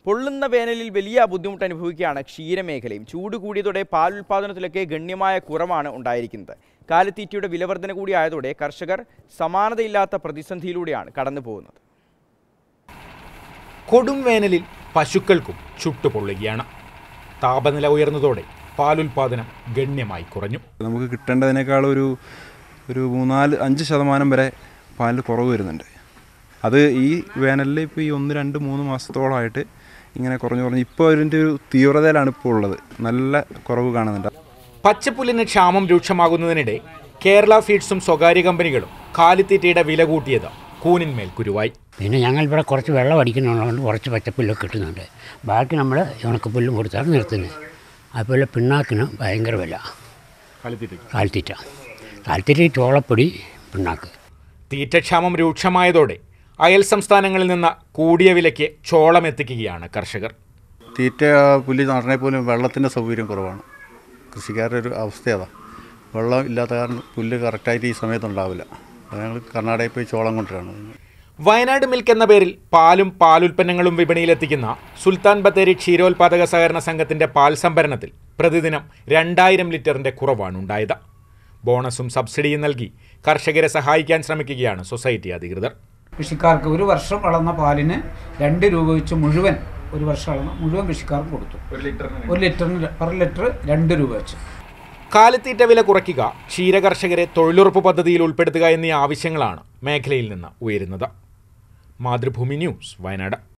പൊള്ളുന്ന വേനലിൽ വലിയ ബുദ്ധിമുട്ട് അനുഭവിക്കുകയാണ് ക്ഷീരമേഖലയും ചൂട് കൂടിയതോടെ പാൽ ഉൽപ്പാദനത്തിലൊക്കെ ഗണ്യമായ കുറവാണ് ഉണ്ടായിരിക്കുന്നത് കാലിത്തീറ്റയുടെ വിലവർധന കൂടി ആയതോടെ കർഷകർ സമാനതയില്ലാത്ത പ്രതിസന്ധിയിലൂടെയാണ് കടന്നു പോകുന്നത് കൊടും വേനലിൽ പശുക്കൾക്കും ചുട്ടുപൊള്ളുകയാണ് താപനില ഉയർന്നതോടെ പാലുൽപാദനം ഗണ്യമായി കുറഞ്ഞു നമുക്ക് കിട്ടേണ്ടതിനേക്കാൾ ഒരു ഒരു മൂന്നാല് അഞ്ച് ശതമാനം വരെ പാലിൽ കുറവ് വരുന്നുണ്ട് അത് ഈ വേനലിൽ ഇപ്പോൾ ഈ ഒന്ന് രണ്ട് മൂന്ന് മാസത്തോളമായിട്ട് ഇങ്ങനെ കുറഞ്ഞു കുറഞ്ഞ് ഇപ്പോൾ അതിൻ്റെ ഒരു തീവ്രതയിലാണ് ഇപ്പോൾ ഉള്ളത് നല്ല കുറവ് കാണുന്നുണ്ട് പച്ചപ്പുല്ലിന് ക്ഷാമം രൂക്ഷമാകുന്നതിനിടെ കേരള ഫീഡ്സും സ്വകാര്യ കമ്പനികളും കാലിത്തീറ്റയുടെ വില കൂട്ടിയത് കൂനിന്മേൽ കുരുവായി പിന്നെ ഞങ്ങൾ ഇവിടെ കുറച്ച് വെള്ളം അടിക്കുന്നുള്ളതുകൊണ്ട് കുറച്ച് പച്ചപ്പുല്ലൊക്കെ കിട്ടുന്നുണ്ട് ബാക്കി നമ്മൾ ഉണക്കപ്പുല്ലും കൊടുത്താണ് നിർത്തുന്നത് അതുപോലെ പിണ്ണാക്കിന് ഭയങ്കര വില കാൽത്തീറ്റ കാൽത്തീറ്റ ചോളപ്പൊടി പിണ്ണാക്ക് തീറ്റക്ഷാമം രൂക്ഷമായതോടെ അയൽ സംസ്ഥാനങ്ങളിൽ നിന്ന് കൂടിയ വിലയ്ക്ക് ചോളം എത്തിക്കുകയാണ് കർഷകർ തീറ്റ പുല്ലി നടണേ പോലും വെള്ളത്തിൻ്റെ സൗകര്യം കുറവാണ് കൃഷിക്കാരുടെ ഒരു അവസ്ഥ അതാ വെള്ളം ഇല്ലാത്ത കാരണം പുല്ല് കറക്റ്റായിട്ട് ഈ സമയത്ത് ഉണ്ടാവില്ല അത് ഞങ്ങൾ കർണാടകയിൽ പോയി ചോളം കൊണ്ടുവരാണ് വയനാട് മിൽക്ക് എന്ന പേരിൽ പാലും പാലുൽപ്പന്നങ്ങളും വിപണിയിലെത്തിക്കുന്ന സുൽത്താൻ ബത്തേരി ക്ഷീരോത്പാദക സഹകരണ സംഘത്തിന്റെ പാൽ സംഭരണത്തിൽ പ്രതിദിനം രണ്ടായിരം ലിറ്ററിന്റെ കുറവാണ് ഉണ്ടായത് ബോണസും സബ്സിഡിയും നൽകി കർഷകരെ സഹായിക്കാൻ ശ്രമിക്കുകയാണ് സൊസൈറ്റി അധികൃതർ കൃഷിക്കാർക്ക് ഒരു വർഷം വളർന്ന പാലിന് രണ്ട് രൂപ വെച്ച് മുഴുവൻ ഒരു വർഷം അളന്ന് മുഴുവൻ കൃഷിക്കാർക്ക് കൊടുത്തു ഒരു ലിറ്ററിന് പെർ ലിറ്റർ രണ്ട് രൂപ വെച്ച് കാലിത്തീറ്റ വില കുറയ്ക്കുക ക്ഷീരകർഷകരെ തൊഴിലുറപ്പ് പദ്ധതിയിൽ ഉൾപ്പെടുത്തുക എന്നീ ആവശ്യങ്ങളാണ് മേഖലയിൽ നിന്ന് ഉയരുന്നത് മാതൃഭൂമി ന്യൂസ് വയനാട്